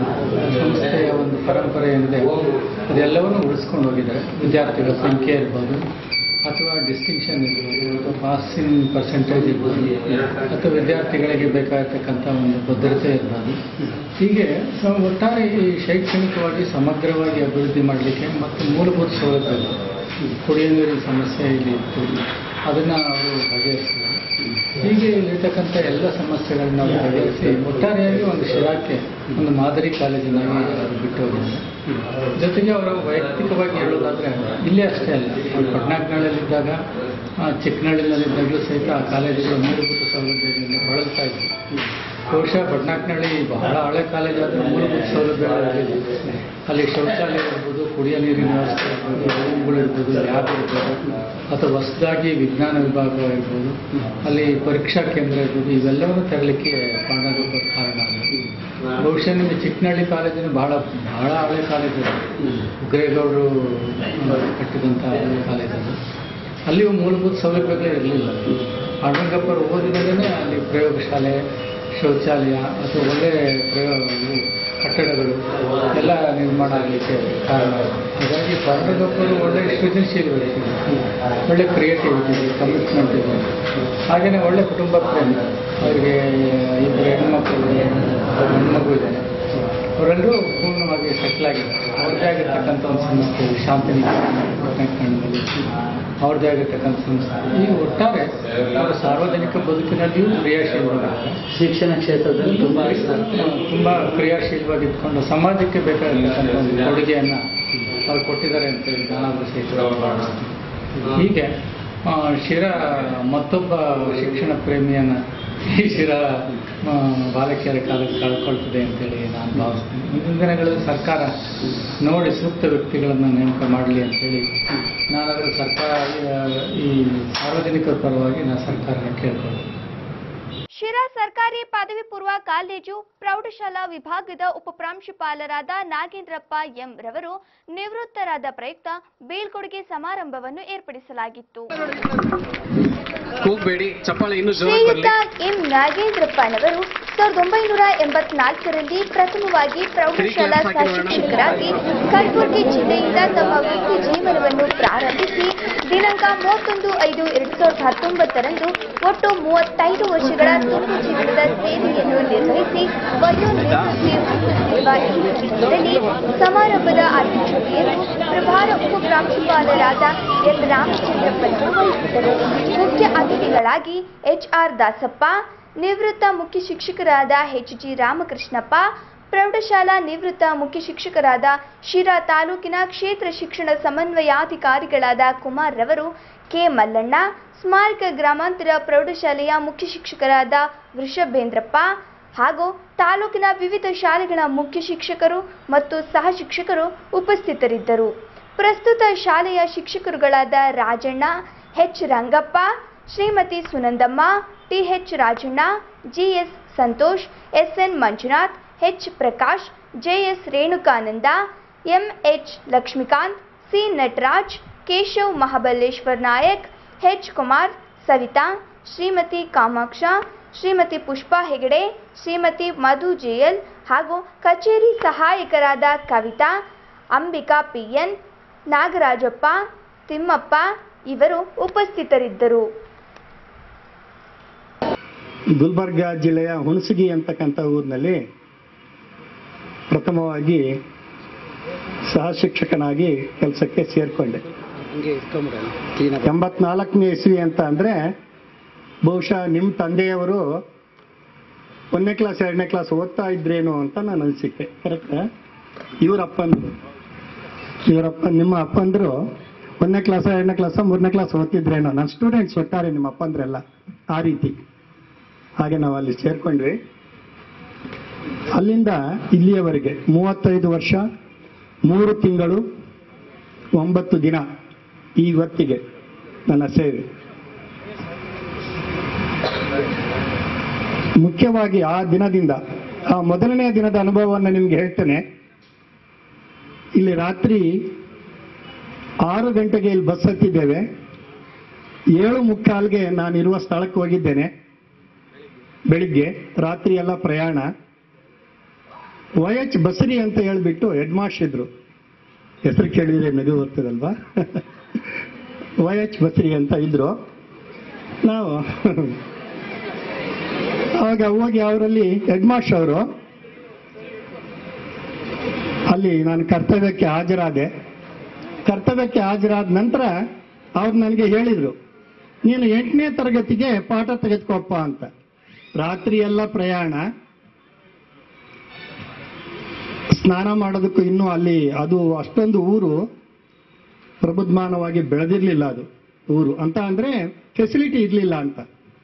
D: ಸಂಸ್ಥೆಯ ಒಂದು ಪರಂಪರೆ ಏನಿದೆ ಅದೆಲ್ಲವನ್ನೂ ಉಳಿಸ್ಕೊಂಡು ಹೋಗಿದ್ದಾರೆ ವಿದ್ಯಾರ್ಥಿಗಳ ಸಂಖ್ಯೆ ಇರ್ಬೋದು ಅಥವಾ ಡಿಸ್ಟಿಂಕ್ಷನ್ ಇರ್ಬೋದು ಅಥವಾ ಪಾಸಿಂಗ್ ಪರ್ಸೆಂಟೇಜ್ ಇರ್ಬೋದು ಅಥವಾ ವಿದ್ಯಾರ್ಥಿಗಳಿಗೆ ಬೇಕಾಗಿರ್ತಕ್ಕಂಥ ಒಂದು ಭದ್ರತೆ ಇರ್ಬೋದು ಹೀಗೆ ಸೊ ಒಟ್ಟಾರೆ ಈ ಶೈಕ್ಷಣಿಕವಾಗಿ ಸಮಗ್ರವಾಗಿ ಅಭಿವೃದ್ಧಿ ಮಾಡಲಿಕ್ಕೆ ಮತ್ತು ಮೂಲಭೂತ ಸೌಲಭ್ಯಗಳು ಕುಡಿಯುವ ನೀರಿನ ಸಮಸ್ಯೆ ಇಲ್ಲಿ ಇತ್ತು ಅದನ್ನು ಅವರು ಬಗೆಹರಿಸಿದ್ದಾರೆ ಹೀಗೆ ಇಲ್ಲಿರ್ತಕ್ಕಂಥ ಎಲ್ಲ ಸಮಸ್ಯೆಗಳನ್ನ ಅವರು ಬಗೆಹರಿಸಿ ಒಟ್ಟಾರೆಯಾಗಿ ಒಂದು ಶಿರಾಕ್ಕೆ ಒಂದು ಮಾದರಿ ಕಾಲೇಜಿನಾಗಿ ಅವರು ಬಿಟ್ಟು ಹೋಗಿದ್ದಾರೆ ಜೊತೆಗೆ ಅವರು ವೈಯಕ್ತಿಕವಾಗಿ ಹೇಳೋದಾದ್ರೆ ಇಲ್ಲೇ ಅಷ್ಟೇ ಅಲ್ಲ ಅವರು ಪಟ್ನಾಕ್ನಳ್ಳಿಯಲ್ಲಿದ್ದಾಗ ಚಿಕ್ಕನಹಳ್ಳಿನಲ್ಲಿದ್ದಾಗಲೂ ಸಹಿತ ಆ ಕಾಲೇಜುಗಳು ಮೂಲಭೂತ ಸೌಲಭ್ಯದಿಂದ ಬಳಲ್ತಾ ಇದ್ರು ಬಹುಶಃ ಪಟ್ನಾಕ್ನಳ್ಳಿ ಬಹಳ ಹಳೆ ಕಾಲೇಜ್ ಆದರೂ ಮೂಲಭೂತ ಸೌಲಭ್ಯಗಳು ಇರಲಿಲ್ಲ ಅಲ್ಲಿ ಶೌಚಾಲಯ ಇರ್ಬೋದು ಕುಡಿಯೋ ನೀರಿನ ವ್ಯವಸ್ಥೆ ಇರ್ಬೋದು ರೂಮ್ಗಳು ಇರ್ಬೋದು ಲ್ಯಾಬ್ ಇರ್ಬೋದು ಅಥವಾ ಹೊಸದಾಗಿ ವಿಜ್ಞಾನ ವಿಭಾಗ ಇರ್ಬೋದು ಅಲ್ಲಿ ಪರೀಕ್ಷಾ ಕೇಂದ್ರ ಇರ್ಬೋದು ಇವೆಲ್ಲವನ್ನು ತರಲಿಕ್ಕೆ ಪಾಂಡವರ ಕಾರಣ ಆಗಿದೆ ಬಹುಶಃ ನಿಮ್ಮ ಚಿಕ್ಕನಹಳ್ಳಿ ಕಾಲೇಜಿನ ಬಹಳ ಬಹಳ ಹಳೆ ಕಾಲೇಜ್ ಅದು ಉಗ್ರೇಗೌಡರು ಕಟ್ಟಿದಂಥ ಹಳೆ ಕಾಲೇಜ್ ಅದು ಅಲ್ಲಿಯೂ ಮೂಲಭೂತ ಸೌಲಭ್ಯಗಳೇ ಇರಲಿಲ್ಲ ಪಾಂಡುರಂಗಪ್ಪರು ಓದಿದಲ್ಲೇ ಅಲ್ಲಿ ಪ್ರಯೋಗಶಾಲೆ ಶೌಚಾಲಯ ಅಥವಾ ಒಳ್ಳೆ ಪ್ರಯೋಗ ಇವು ಕಟ್ಟಡಗಳು ಎಲ್ಲ ನಿರ್ಮಾಣ ಆಗಲಿಕ್ಕೆ ಕಾರಣ ಆಗಿದೆ. ಹಾಗಾಗಿ ಪಾಂಡುರಂಗಪ್ಪರು ಒಳ್ಳೆ ಸೃಜನಶೀಲ ವ್ಯಕ್ತಿ ಒಳ್ಳೆ ಕ್ರಿಯೇಟಿವಿಟಿ ಇದೆ ಕಮಿಟ್ಮೆಂಟ್ ಇದೆ ಹಾಗೆಯೇ ಒಳ್ಳೆ ಕುಟುಂಬ ಪ್ರೇಮ ಅವರಿಗೆ ಇಬ್ಬರು ಹೆಣ್ಮಕ್ಳು ಒಬ್ಬ ಹೆಣ್ಮಗು ಇದೆ ಅವರೆಲ್ಲರೂ ಪೂರ್ಣವಾಗಿ ಸೆಟ್ಲ್ ಆಗಿದ್ದಾರೆ ಅವ್ರದ್ದೇ ಆಗಿರ್ತಕ್ಕಂಥ ಒಂದು ಸಂಸ್ಥೆ ಶಾಂತಿನಿಕೇತನದಲ್ಲಿ ಅವ್ರದ್ದೇ ಆಗಿರ್ತಕ್ಕಂಥ ಸಂಸ್ಥೆ ಈ ಒಟ್ಟಾರೆ ಅವರ ಸಾರ್ವಜನಿಕ ಬದುಕಿನಲ್ಲಿಯೂ ಕ್ರಿಯಾಶೀಲವಾಗಿದ್ದಾರೆ
B: ಶಿಕ್ಷಣ ಕ್ಷೇತ್ರದಲ್ಲಿ ತುಂಬ
D: ತುಂಬ ಕ್ರಿಯಾಶೀಲವಾಗಿ ಇಟ್ಕೊಂಡು ಸಮಾಜಕ್ಕೆ ಬೇಕಾಗಿರ್ತಕ್ಕಂಥ ಒಂದು ಕೊಡುಗೆಯನ್ನು ಅವ್ರು ಕೊಟ್ಟಿದ್ದಾರೆ ಅಂತೇಳಿ ನಾನಾದರೂ ಸಹಿತ ಭಾವಿಸ್ತೀನಿ ಹೀಗೆ ಆ, ಶಿರಾ ಮತ್ತೊಬ್ಬ ಶಿಕ್ಷಣ ಪ್ರೇಮಿಯನ್ನು ಈ ಶಿರಾ ಆ, ಬಾಲಕಿಯರ ಕಾಲಕ್ಕೆ ಕಳ್ಕೊಳ್ತದೆ ಅಂತೇಳಿ ನಾನು ಭಾವಿಸ್ತೀನಿ ಮುಂದಿನ ದಿನಗಳಲ್ಲಿ ಸರ್ಕಾರ ನೋಡಿ ಸೂಕ್ತ ವ್ಯಕ್ತಿಗಳನ್ನು ನೇಮಕ ಮಾಡಲಿ ಅಂತೇಳಿ ನಾನಾದರೂ ಸರ್ಕಾರ ಆ, ಈ ಸಾರ್ವಜನಿಕರ ಪರವಾಗಿ ನಾನು ಸರ್ಕಾರನ ಕೇಳ್ಕೊಳ್ತೀನಿ
A: ಶಿರಾ ಸರ್ಕಾರಿ ಪದವಿ ಪೂರ್ವ ಕಾಲೇಜು ಪ್ರೌಢಶಾಲಾ ವಿಭಾಗದ ಉಪಪ್ರಾಂಶುಪಾಲರಾದ ನಾಗೇಂದ್ರಪ್ಪ ಎಂ ರವರು ನಿವೃತ್ತರಾದ ಪ್ರಯುಕ್ತ ಬೀಳ್ಕೊಡುಗೆ ಸಮಾರಂಭವನ್ನು ಏರ್ಪಡಿಸಲಾಗಿತ್ತು
E: ಕೂಗ್ಬೇಡಿ ಚಪ್ಪಾಳೆ ಇನ್ನೂ ಜೋರಾಗಿ
A: ಶ್ರೀಯುತ
E: ಬರಲಿ
A: ಎಂ ನಾಗೇಂದ್ರಪ್ಪನವರು ಸಾವಿರದ ಒಂಬೈನೂರ ಎಂಬತ್ನಾಲ್ಕರಲ್ಲಿ ಪ್ರಥಮವಾಗಿ ಪ್ರೌಢಶಾಲಾ ಸಹಶಿಕ್ಷಕರಾಗಿ ಕಲಬುರಗಿ ಜಿಲ್ಲೆಯಿಂದ ತಮ್ಮ ವೃತ್ತಿ ಜೀವನವನ್ನು ಪ್ರಾರಂಭಿಸಿ ದಿನಾಂಕ ಮೂವತ್ತೊಂದು ಐದು ಎರಡು ಸಾವಿರದ ಹತ್ತೊಂಬತ್ತರಂದು ಒಟ್ಟು ಮೂವತ್ತೈದು ವರ್ಷಗಳ ತುಂಬು ಜೀವನದ ಸೇವೆಯನ್ನು ನಿರ್ವಹಿಸಿ ವಯೋನಿವೃತ್ತಿ ಹೊಂದುತ್ತಿರುವ ಈ ಸಂದರ್ಭದಲ್ಲಿ ಸಮಾರಂಭದ ಅಧ್ಯಕ್ಷತೆಯನ್ನು ಪ್ರಭಾರ ಉಪಪ್ರಾಂಶುಪಾಲರಾದ ಎಲ್ ರಾಮಚಂದ್ರಪ್ಪನವರು ವಹಿಸಿದರು ಮುಖ್ಯ ಅತಿಥಿಗಳಾಗಿ ಎಚ್ಆರ್ ದಾಸಪ್ಪ ನಿವೃತ್ತ ಮುಖ್ಯ ಶಿಕ್ಷಕರಾದ ಎಚ್ ಜಿ ರಾಮಕೃಷ್ಣಪ್ಪ ಪ್ರೌಢಶಾಲಾ ನಿವೃತ್ತ ಮುಖ್ಯ ಶಿಕ್ಷಕರಾದ ಶಿರಾ ತಾಲೂಕಿನ ಕ್ಷೇತ್ರ ಶಿಕ್ಷಣ ಸಮನ್ವಯಾಧಿಕಾರಿಗಳಾದ ಕುಮಾರ್ ರವರು ಕೆ ಮಲ್ಲಣ್ಣ ಸ್ಮಾರಕ ಗ್ರಾಮಾಂತರ ಪ್ರೌಢಶಾಲೆಯ ಮುಖ್ಯ ಶಿಕ್ಷಕರಾದ ವೃಷಭೇಂದ್ರಪ್ಪ ಹಾಗೂ ತಾಲೂಕಿನ ವಿವಿಧ ಶಾಲೆಗಳ ಮುಖ್ಯ ಶಿಕ್ಷಕರು ಮತ್ತು ಸಹ ಶಿಕ್ಷಕರು ಉಪಸ್ಥಿತರಿದ್ದರು ಪ್ರಸ್ತುತ ಶಾಲೆಯ ಶಿಕ್ಷಕರುಗಳಾದ Rajanna H Rangappa Shrimati Sunandamma TH Rajanna GS Santosh SN Manjunath H Prakash JS Renukananda MH Lakshmikanth C Nataraj Keshav Mahabaleshwar Nayak H Kumar Savitha Shrimati Kamakshi Shrimati Pushpa Hegde Shrimati Madhu JL ಹಾಗೂ ಕಚೇರಿ ಸಹಾಯಕರಾದ ಕವಿತಾ ಅಂಬಿಕಾ ಪಿಎನ್ ನಾಗರಾಜಪ್ಪ ತಿಮ್ಮಪ್ಪ ಇವರು ಉಪಸ್ಥಿತರಿದ್ದರು
E: ಗುಲ್ಬರ್ಗ ಜಿಲ್ಲೆಯ ಹುಣಸಗಿ ಅಂತಕ್ಕಂಥ ಊರಿನಲ್ಲಿ ಪ್ರಥಮವಾಗಿ ಸಹ ಶಿಕ್ಷಕನಾಗಿ ಕೆಲಸಕ್ಕೆ ಸೇರಿಕೊಂಡೆ
B: ಹಂಗೆ ಇಟ್ಕೊಂಬಿಡೋಣ ಕ್ಲೀನಾಗಿ
E: ಎಂಬತ್ನಾಲ್ಕನೇ ಇಸ್ವಿ ಅಂತ ಅಂದರೆ ಬಹುಶಃ ನಿಮ್ಮ ತಂದೆಯವರು ಒಂದನೇ ಕ್ಲಾಸ್ ಎರಡನೇ ಕ್ಲಾಸ್ ಓದ್ತಾ ಇದ್ರೇನು ಅಂತ ನಾನು ಅನಿಸಿಕೆ ಕರೆಕ್ಟಾ ಇವ್ರ ಅಪ್ಪಂದ್ರು ಇವರಪ್ಪ ನಿಮ್ಮ ಅಪ್ಪಂದ್ರು ಒಂದನೇ ಕ್ಲಾಸ್ ಎರಡನೇ ಕ್ಲಾಸ್ ಮೂರನೇ ಕ್ಲಾಸ್ ಓದ್ತಿದ್ರೇನೋ ನನ್ನ ಸ್ಟೂಡೆಂಟ್ಸ್ ಒಟ್ಟಾರೆ ನಿಮ್ಮ ಅಪ್ಪಂದ್ರೆಲ್ಲ ಆ ರೀತಿ ಹಾಗೆ ನಾವು ಅಲ್ಲಿ ಸೇರ್ಕೊಂಡ್ವಿ ಅಲ್ಲಿಂದ ಇಲ್ಲಿಯವರೆಗೆ ಮೂವತ್ತೈದು ವರ್ಷ ಮೂರು ತಿಂಗಳು ಒಂಬತ್ತು ದಿನ ಇವತ್ತಿಗೆ ನನ್ನ ಸೇವೆ ಮುಖ್ಯವಾಗಿ ಆ ದಿನದಿಂದ ಆ ಮೊದಲನೇ ದಿನದ ಅನುಭವವನ್ನು ನಿಮ್ಗೆ ಹೇಳ್ತೇನೆ ಇಲ್ಲಿ ರಾತ್ರಿ ಆರು ಗಂಟೆಗೆ ಇಲ್ಲಿ ಬಸ್ ಹತ್ತಿದ್ದೇವೆ ಏಳು ಮುಕ್ಕಾಲ್ಗೆ ನಾನು ಇರುವ ಸ್ಥಳಕ್ಕೆ ಹೋಗಿದ್ದೇನೆ ಬೆಳಿಗ್ಗೆ ರಾತ್ರಿ ಎಲ್ಲ ಪ್ರಯಾಣ ವೈ ಎಚ್ ಬಸರಿ ಅಂತ ಹೇಳ್ಬಿಟ್ಟು ಹೆಡ್ ಮಾಸ್ಟರ್ ಇದ್ರು ಹೆಸರು ಕೇಳಿದ್ರೆ ನಗು ಬರ್ತದಲ್ವಾ ವೈ ಎಚ್ ಬಸರಿ ಅಂತ ಇದ್ರು ನಾವು ಅವಾಗ ಹೋಗಿ ಅವರಲ್ಲಿ ಹೆಡ್ ಮಾಸ್ಟರ್ ಅವರು ಅಲ್ಲಿ ನಾನು ಕರ್ತವ್ಯಕ್ಕೆ ಹಾಜರಾದೆ ಕರ್ತವ್ಯಕ್ಕೆ ಹಾಜರಾದ ನಂತರ ಅವ್ರು ನನಗೆ ಹೇಳಿದ್ರು ನೀನು ಎಂಟನೇ ತರಗತಿಗೆ ಪಾಠ ತೆಗೆದುಕೊಪ್ಪ ಅಂತ ರಾತ್ರಿ ಎಲ್ಲ ಪ್ರಯಾಣ ಸ್ನಾನ ಮಾಡೋದಕ್ಕೂ ಇನ್ನೂ ಅಲ್ಲಿ ಅದು ಅಷ್ಟೊಂದು ಊರು ಪ್ರಬುದ್ಧಮಾನವಾಗಿ ಬೆಳೆದಿರ್ಲಿಲ್ಲ ಅದು ಊರು ಅಂತ ಅಂದ್ರೆ ಫೆಸಿಲಿಟಿ ಇರಲಿಲ್ಲ ಅಂತ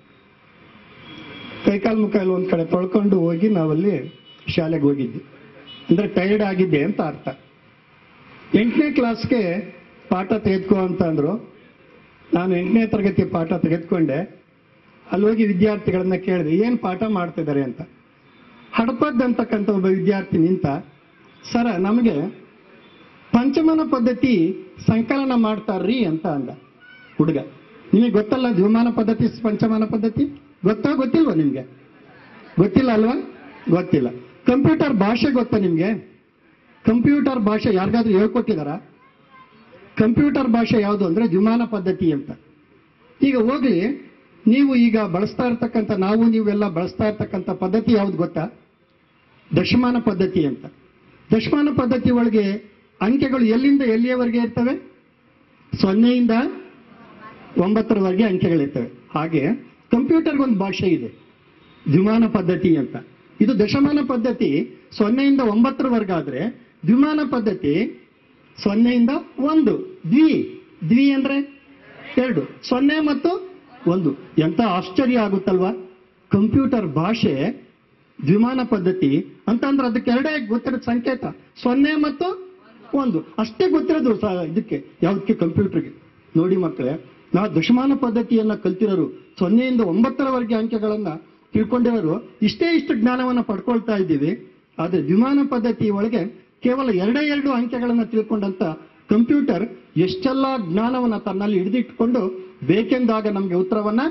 E: ಕೈಕಾಲು ಮುಖ ಎಲ್ಲ ಒಂದ್ ಕಡೆ ತೊಳ್ಕೊಂಡು ಹೋಗಿ ನಾವಲ್ಲಿ ಶಾಲೆಗೆ ಹೋಗಿದ್ವಿ ಅಂದ್ರೆ ಟೈರ್ಡ್ ಆಗಿದ್ದೆ ಅಂತ ಅರ್ಥ ಎಂಟನೇ ಕ್ಲಾಸ್ಗೆ ಪಾಠ ತೆಗೆದುಕೋ ಅಂತ ಅಂದ್ರು ನಾನು ಎಂಟನೇ ತರಗತಿ ಪಾಠ ತೆಗೆದುಕೊಂಡೆ ಅಲ್ಲಿ ಹೋಗಿ ವಿದ್ಯಾರ್ಥಿಗಳನ್ನ ಕೇಳಿದೆ ಏನು ಪಾಠ ಮಾಡ್ತಿದ್ದಾರೆ ಅಂತ ಹಡಪದ್ ಅಂತಕ್ಕಂಥ ಒಬ್ಬ ವಿದ್ಯಾರ್ಥಿ ನಿಂತ ಸರ ನಮಗೆ ಪಂಚಮನ ಪದ್ಧತಿ ಸಂಕಲನ ಮಾಡ್ತಾರ್ರಿ ಅಂತ ಅಂದ ಹುಡುಗ ನಿಮಗೆ ಗೊತ್ತಲ್ಲ ದ್ವಿಮಾನ ಪದ್ಧತಿ ಪಂಚಮಾನ ಪದ್ಧತಿ ಗೊತ್ತಾ ಗೊತ್ತಿಲ್ವಾ ನಿಮ್ಗೆ ಗೊತ್ತಿಲ್ಲ ಅಲ್ವಾ ಗೊತ್ತಿಲ್ಲ ಕಂಪ್ಯೂಟರ್ ಭಾಷೆ ಗೊತ್ತಾ ನಿಮ್ಗೆ ಕಂಪ್ಯೂಟರ್ ಭಾಷೆ ಯಾರಿಗಾದ್ರೂ ಹೇಳ್ಕೊಟ್ಟಿದಾರಾ ಕಂಪ್ಯೂಟರ್ ಭಾಷೆ ಯಾವುದು ಅಂದ್ರೆ ದ್ವಿಮಾನ ಪದ್ಧತಿ ಅಂತ ಈಗ ಹೋಗ್ಲಿ ನೀವು ಈಗ ಬಳಸ್ತಾ ಇರ್ತಕ್ಕಂಥ ನಾವು ನೀವೆಲ್ಲ ಬಳಸ್ತಾ ಇರ್ತಕ್ಕಂಥ ಪದ್ಧತಿ ಯಾವ್ದು ಗೊತ್ತಾ ದಶಮಾನ ಪದ್ಧತಿ ಅಂತ ದಶಮಾನ ಪದ್ಧತಿ ಒಳಗೆ ಅಂಕೆಗಳು ಎಲ್ಲಿಂದ ಎಲ್ಲಿಯವರೆಗೆ ಇರ್ತವೆ ಸೊನ್ನೆಯಿಂದ ಒಂಬತ್ತರವರೆಗೆ ಅಂಕೆಗಳಿರ್ತವೆ ಹಾಗೆ ಕಂಪ್ಯೂಟರ್ಗೊಂದು ಭಾಷೆ ಇದೆ ದ್ವಿಮಾನ ಪದ್ಧತಿ ಅಂತ ಇದು ದಶಮಾನ ಪದ್ಧತಿ ಸೊನ್ನೆಯಿಂದ ಒಂಬತ್ತರವರೆಗಾದ್ರೆ ದ್ವಿಮಾನ ಪದ್ಧತಿ ಸೊನ್ನೆಯಿಂದ ಒಂದು ದ್ವಿ ದ್ವಿ ಅಂದ್ರೆ ಎರಡು ಸೊನ್ನೆ ಮತ್ತು ಒಂದು ಎಂತ ಆಶ್ಚರ್ಯ ಆಗುತ್ತಲ್ವಾ ಕಂಪ್ಯೂಟರ್ ಭಾಷೆ ದ್ವಿಮಾನ ಪದ್ಧತಿ ಅಂತಂದ್ರೆ ಅದಕ್ಕೆ ಎರಡೇ ಗೊತ್ತಿರೋ ಸಂಕೇತ ಸೊನ್ನೆ ಮತ್ತು ಒಂದು ಅಷ್ಟೇ ಗೊತ್ತಿರೋದು ಸ- ಇದಕ್ಕೆ ಯಾವುದಕ್ಕೆ ಕಂಪ್ಯೂಟರ್ಗೆ ನೋಡಿ ಮಕ್ಕಳೇ ನಾವು ದಶಮಾನ ಪದ್ಧತಿಯನ್ನ ಕಲ್ತಿರೋರು ಸೊನ್ನೆಯಿಂದ ಒಂಬತ್ತರವರೆಗೆ ಅಂಕೆಗಳನ್ನ ತಿಳ್ಕೊಂಡಿರೋರು ಇಷ್ಟೇ ಇಷ್ಟು ಜ್ಞಾನವನ್ನ ಪಡ್ಕೊಳ್ತಾ ಇದ್ದೀವಿ ಆದ್ರೆ ವಿಮಾನ ಪದ್ಧತಿ ಒಳಗೆ ಕೇವಲ ಎರಡೇ ಎರಡು ಅಂಕೆಗಳನ್ನ ತಿಳ್ಕೊಂಡಂತ ಕಂಪ್ಯೂಟರ್ ಎಷ್ಟೆಲ್ಲ ಜ್ಞಾನವನ್ನ ತನ್ನಲ್ಲಿ ಹಿಡಿದಿಟ್ಕೊಂಡು ಬೇಕೆಂದಾಗ ನಮ್ಗೆ ಉತ್ತರವನ್ನ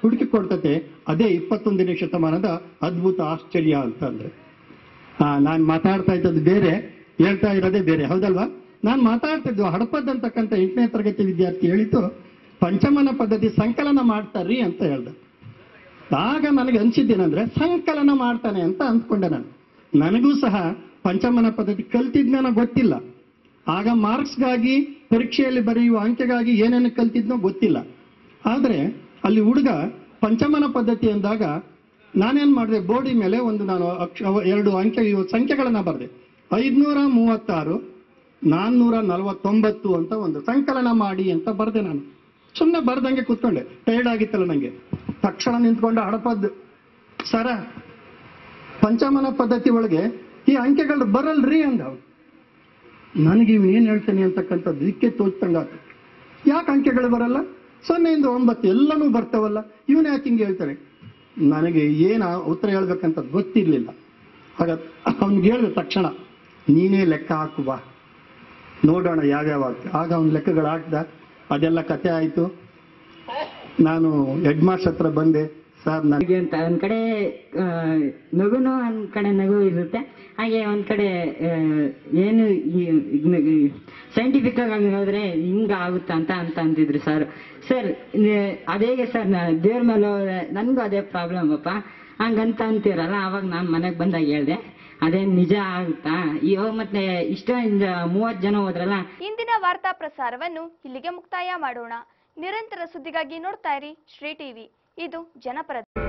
E: ಹುಡುಕಿಕೊಳ್ತತೆ ಅದೇ ಇಪ್ಪತ್ತೊಂದನೇ ಶತಮಾನದ ಅದ್ಭುತ ಆಶ್ಚರ್ಯ ಅಂತ ಅಂದ್ರೆ ಆ ನಾನು ಮಾತಾಡ್ತಾ ಇದ್ದದ್ದು ಬೇರೆ ಹೇಳ್ತಾ ಇರೋದೇ ಬೇರೆ ಹೌದಲ್ವಾ ನಾನು ಮಾತಾಡ್ತಿದ್ದು ಹಡಪದ್ ಅಂತಕ್ಕಂಥ ಎಂಟನೇ ತರಗತಿ ವಿದ್ಯಾರ್ಥಿ ಹೇಳಿತು ಪಂಚಮನ ಪದ್ಧತಿ ಸಂಕಲನ ಮಾಡ್ತಾರ್ರಿ ಅಂತ ಹೇಳ್ದೆ ಆಗ ನನಗೆ ಅನ್ಸಿದ್ದೇನೆಂದ್ರೆ ಸಂಕಲನ ಮಾಡ್ತಾನೆ ಅಂತ ಅಂದ್ಕೊಂಡೆ ನಾನು ನನಗೂ ಸಹ ಪಂಚಮನ ಪದ್ಧತಿ ಕಲ್ತಿದ್ನ ಗೊತ್ತಿಲ್ಲ ಆಗ ಮಾರ್ಕ್ಸ್ಗಾಗಿ ಪರೀಕ್ಷೆಯಲ್ಲಿ ಬರೆಯುವ ಅಂಕೆಗಾಗಿ ಏನೇನು ಕಲ್ತಿದ್ನೋ ಗೊತ್ತಿಲ್ಲ ಆದರೆ ಅಲ್ಲಿ ಹುಡುಗ ಪಂಚಮನ ಪದ್ಧತಿ ಅಂದಾಗ ನಾನೇನ್ ಮಾಡಿದೆ ಬೋರ್ಡಿ ಮೇಲೆ ಒಂದು ನಾನು ಅಕ್ಷ ಎರಡು ಅಂಕೆ ಇವು ಸಂಖ್ಯೆಗಳನ್ನ ಬರೆದೆ ಐದ್ನೂರ ಮೂವತ್ತಾರು ನಾನ್ನೂರ ನಲವತ್ತೊಂಬತ್ತು ಅಂತ ಒಂದು ಸಂಕಲನ ಮಾಡಿ ಅಂತ ಬರೆದೆ ನಾನು ಸುಮ್ಮನೆ ಬರ್ದಂಗೆ ಕೂತ್ಕೊಂಡೆ ಟೈರ್ಡ್ ಆಗಿತ್ತಲ್ಲ ನಂಗೆ ತಕ್ಷಣ ನಿಂತ್ಕೊಂಡು ಹಡಪದ್ದು ಸರ ಪಂಚಮನ ಪದ್ಧತಿ ಒಳಗೆ ಈ ಅಂಕೆಗಳು ಬರಲ್ರಿ ಅಂದ ಅವ್ನು. ನನಗೆ ಇವನು ಏನ್ ಹೇಳ್ತಾನೆ ಅಂತಕ್ಕಂಥದ್ದು ದಿಕ್ಕೆ ತೋಚ್ತಂಗಾತು ಯಾಕೆ ಅಂಕೆಗಳು ಬರಲ್ಲ ಸೊನ್ನೆಯಿಂದ ಒಂಬತ್ತು ಎಲ್ಲನೂ ಬರ್ತಾವಲ್ಲ ಇವನು ಯಾಕೆ ಹಿಂಗೆ ಹೇಳ್ತಾನೆ ನನಗೆ ಏನು ಉತ್ತರ ಹೇಳ್ಬೇಕಂತ ಗೊತ್ತಿರ್ಲಿಲ್ಲ ಆಗ ಅವ್ನಿಗೆ ಹೇಳಿದ ತಕ್ಷಣ ನೀನೇ ಲೆಕ್ಕ ಹಾಕು ಬಾ ನೋಡೋಣ ಯಾವ್ಯಾವ ಆಗ್ತದೆ ಆಗ ಅವ್ನ ಲೆಕ್ಕಗಳು ಹಾಕ್ದ ಅದೆಲ್ಲ ಕತೆ ಆಯ್ತು ನಾನು ಹೆಡ್ ಮಾಸ್ಟರ್ ಹತ್ರ ಬಂದೆ ಸರ್ ನನಗೆ
F: ಹಾಗೆ ಅಂತ ಒಂದ್ ಕಡೆ ಆ, ನಗುನು ಒಂದ್ ಕಡೆ ನಗು ಇರುತ್ತೆ ಹಾಗೆ ಒಂದ್ ಕಡೆ ಆ, ಏನು ಸೈಂಟಿಫಿಕ್ ಆಗಿ ನೋಡಿದ್ರೆ ಹಿಂಗ ಆಗುತ್ತಾ ಅಂತ ಅಂತ ಅಂತಿದ್ರು ಸರ್ ಸರ್ ಅದೇಗೆ ಸರ್ ದೇವ್ರ ಮೇಲೆ ಹೋದ್ರೆ ನನ್ಗೂ ಅದೇ ಪ್ರಾಬ್ಲಮ್ ಅಪ್ಪ ಹಂಗಂತ ಅಂತೀರಲ್ಲ ಅವಾಗ ನಾನು ಮನೆಗೆ ಬಂದಾಗ ಹೇಳ್ದೆ ಅದೇನ್ ನಿಜ ಆಗುತ್ತಾ ಇವಾಗ ಮತ್ತೆ ಇಷ್ಟೊಂದು ಮೂವತ್ತು ಜನ ಹೋದ್ರಲ್ಲ
A: ಇಂದಿನ ವಾರ್ತಾ ಪ್ರಸಾರವನ್ನು ಇಲ್ಲಿಗೆ ಮುಕ್ತಾಯ ಮಾಡೋಣ ನಿರಂತರ ಸುದ್ದಿಗಾಗಿ ನೋಡ್ತಾ ಇರಿ ಶ್ರೀ ಟಿವಿ ಇದು ಜನಪರ